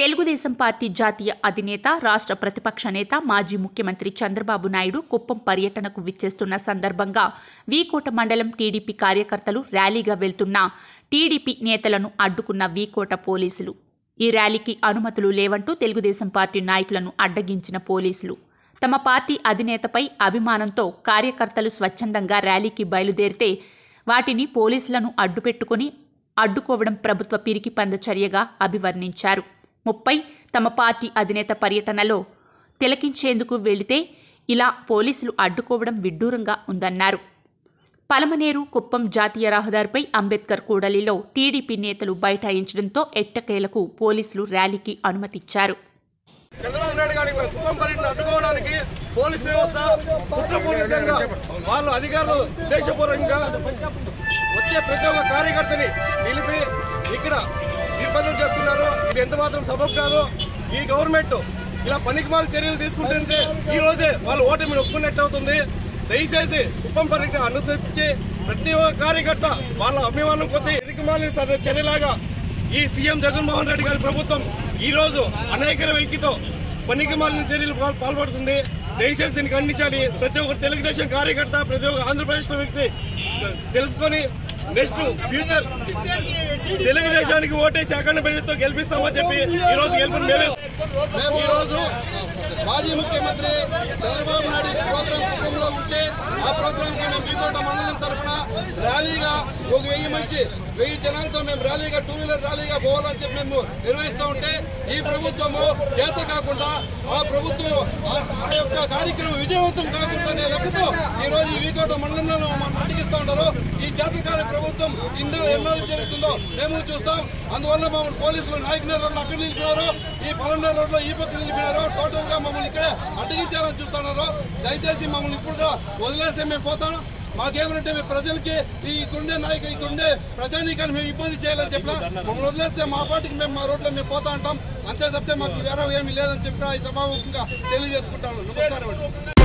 Telugu Desam party జాతీయ అధినేత రాష్ట్ర ప్రతిపక్ష నేత మాజీ ముఖ్యమంత్రి చంద్రబాబు నాయుడు కుప్పం పర్యటనకు విచ్చేస్తున్న సందర్భంగా వీకోట మండలం టీడీపీ కార్యకర్తలు ర్యాలీగా వెళ్తున్న టీడీపీ నేతలను అడ్డుకున్న వీకోట పోలీసులు ఈ ర్యాలీకి అనుమతులు లేవంటూ తెలుగుదేశం పార్టీ నాయకులను అడ్డగించిన పోలీసులు తమ పార్టీ అధినేతపై అభిమానంతో కార్యకర్తలు స్వచ్ఛందంగా ర్యాలీకి బయలుదేరితే వాటిని పోలీసులను అడ్డుపెట్టుకుని అడ్డుకోవడం ప్రభుత్వ పిరికి పంద చర్యగా అభివర్ణించారు ముప్పై తమ పార్టీ అధినేత పర్యటనలో తిలకించేందుకు వెళితే ఇలా పోలీసులు అడ్డుకోవడం విడ్డూరంగా ఉందన్నారు పలమనేరు కుప్పం జాతీయ రహదారిపై అంబేద్కర్ కూడలిలో టీడీపీ నేతలు బైఠాయించడంతో ఎట్టకేలకు పోలీసులు ర్యాలీకి అనుమతిచ్చారు చంద్రబాబు నాయుడు గారి కుటుంబ పర్యటన అడ్డుకోవడానికి పోలీస్ వ్యవస్థ కుట్రపూరితంగా వాళ్ళ అధికారులు ఉద్దేశపూర్వకంగా వచ్చే ప్రతి ఒక్క కార్యకర్తని నిలిపి ఇక్కడ నిర్బంధం చేస్తున్నారు ఇది ఎంత మాత్రం సబబు కాదు ఈ గవర్నమెంట్ ఇలా పనికిమాల చర్యలు తీసుకుంటుంటే ఈ రోజే వాళ్ళు ఓటమిని ఒప్పుకున్నట్టు అవుతుంది దయచేసి కుప్పం పర్యటన అనుమతించి ప్రతి ఒక్క కార్యకర్త వాళ్ళ అభిమానం కొద్దీ పనికిమాలిన చర్యలాగా ఈ సీఎం జగన్మోహన్ రెడ్డి గారి ప్రభుత్వం ఈ రోజు అనేక వెంకితో పనికి మాలిన చర్యలు పాల్- పాల్పడుతుంది దయచేసి దీన్ని ఖండించాలి ప్రతి ఒక్క తెలుగుదేశం కార్యకర్త ప్రతి ఒక్క ఆంధ్రప్రదేశ్ లో వ్యక్తి తెలుసుకొని నెక్స్ట్ ఫ్యూచర్ తెలుగుదేశానికి ఓటేసి అఖండ ప్రజలతో గెలిపిస్తామని చెప్పి ఈ రోజు గెలుపుని మేమే ఈ రోజు మాజీ ముఖ్యమంత్రి చంద్రబాబు నాయుడు ప్రోగ్రాం కుటుంబంలో ఉంటే ఆ ప్రోగ్రాం కి మేము వికోట మండలం తరఫున ర్యాలీగా ఒక వెయ్యి మనిషి వెయ్యి జనాలతో మేము ర్యాలీగా టూ వీలర్ ర్యాలీగా పోవాలని చెప్పి మేము నిర్వహిస్తూ ఉంటే ఈ ప్రభుత్వము చేత కాకుండా ఆ ప్రభుత్వం ఆ- ఆ యొక్క కార్యక్రమం విజయవంతం కాకుండా అనే లెక్కతో ఈ రోజు ఈ వికోట మండలంలో మనం అడ్డగిస్తూ ఉన్నారు ఈ చేతకాల ప్రభుత్వం ఇందులో ఎన్నో జరుగుతుందో మేము చూస్తాం అందువల్ల మమ్మల్ని పోలీసులు నాయకుల రోడ్లు అక్కడ నిలిపినారు ఈ పలమనేరు రోడ్లో ఈ పక్క నిలిపినారు టోటల్ గా మమ్మల్ని ఇక్కడే అడ్డగించాలని చూస్తున్నారు దయచేసి మమ్మల్ని ఇప్పుడు కూడా వదిలేస్తే మేము పోతాం మాకేమంటే మేము ప్రజలకి ఈ గుండె నాయకు ఈ గుండె ప్రజానీకాన్ని మేము ఇబ్బంది చేయాలని చెప్పిన మమ్మల్ని వదిలేస్తే మా పార్టీకి మేము మా రోడ్లో మేము పోతా ఉంటాం అంతే తప్పితే మాకు వేరే ఏమీ లేదని చెప్పిన ఈ సభాముఖంగా తెలియజేసుకుంటాను నమస్కారం అండి